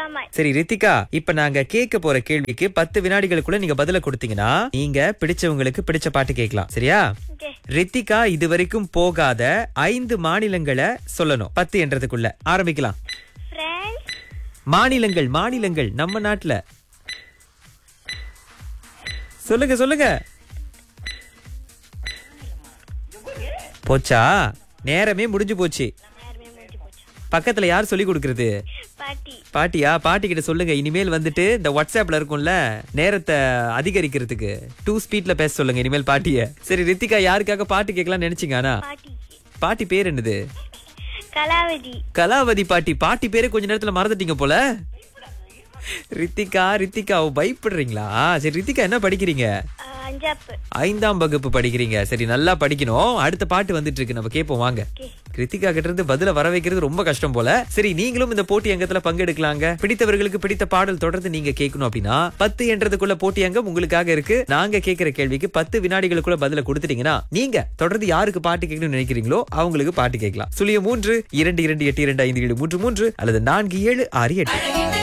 சலாமத் சரி ரித்திகா இப்ப நாங்க கேட்க போற கேள்விக்கு பத்து வினாடிகளுக்குள்ள நீங்க பதில கொடுத்தீங்கன்னா நீங்க பிடிச்சவங்களுக்கு பிடிச்ச பாட்டு கேட்கலாம் சரியா ஓகே ரித்திகா இதுவரைக்கும் போகாத ஐந்து மாநிலங்களை சொல்லணும் பத்து என்றதுக்குள்ள ஆரம்பிக்கலாம் பிரான்ஸ் மாநிலங்கள் மாநிலங்கள் நம்ம நாட்டுல சொல்லுங்க சொல்லுங்க போச்சா நேரமே முடிஞ்சு போச்சு யாருமே முடிஞ்சு போச்சு பக்கத்துல யார் சொல்லி கொடுக்கறது பாட்டி பாட்டியா பாட்டி கிட்ட சொல்லுங்க இனிமேல் வந்துட்டு இந்த வாட்ஸ்அப்ல இருக்கும்ல நேரத்தை அதிகரிக்கிறதுக்கு டூ ஸ்பீட்ல பேச சொல்லுங்க இனிமேல் பாட்டிய சரி ரித்திகா யாருக்காக பாட்டு கேட்கலாம்னு நினைச்சீங்க ஆனா பாட்டிக்கு பாட்டி பேர் என்னது கலாவதி கலாவதி பாட்டி பாட்டி பேரே கொஞ்ச நேரத்துல மறந்துட்டீங்க போல ரித்திகா ரித்திகா ஓ, பயப்படுறீங்களா சரி ரித்திகா என்ன படிக்கிறீங்க ஆ, அஞ்சாப்பு ஐந்தாம் வகுப்பு படிக்கிறீங்க சரி நல்லா படிக்கணும் அடுத்த பாட்டு வந்துட்டு இருக்கு நம்ம கேட்போம் வாங்க ஓகே கிருத்திகா கிட்ட இருந்து பதில வர வைக்கிறது ரொம்ப கஷ்டம் போல சரி நீங்களும் இந்த போட்டி அங்கத்துல பங்கெடுக்கலாங்க பிடித்தவர்களுக்கு பிடித்த பாடல் தொடர்ந்து நீங்க கேட்கணும் அப்படின்னா பத்து என்றதுக்குள்ள போட்டி அங்கம் உங்களுக்காக இருக்கு நாங்க கேட்கிற கேள்விக்கு பத்து வினாடிகளுக்குள்ள பதில கொடுத்துட்டீங்கன்னா நீங்க தொடர்ந்து யாருக்கு பாட்டு கேட்கணும்னு நினைக்கிறீங்களோ அவங்களுக்கு பாட்டு கேட்கலாம் சுழிய மூன்று இரண்டு இரண்டு எட்டு இரண்டு ஐந்து ஏழு மூன்று மூன்று அல்லது நான்கு ஏழு ஆறு எட்டு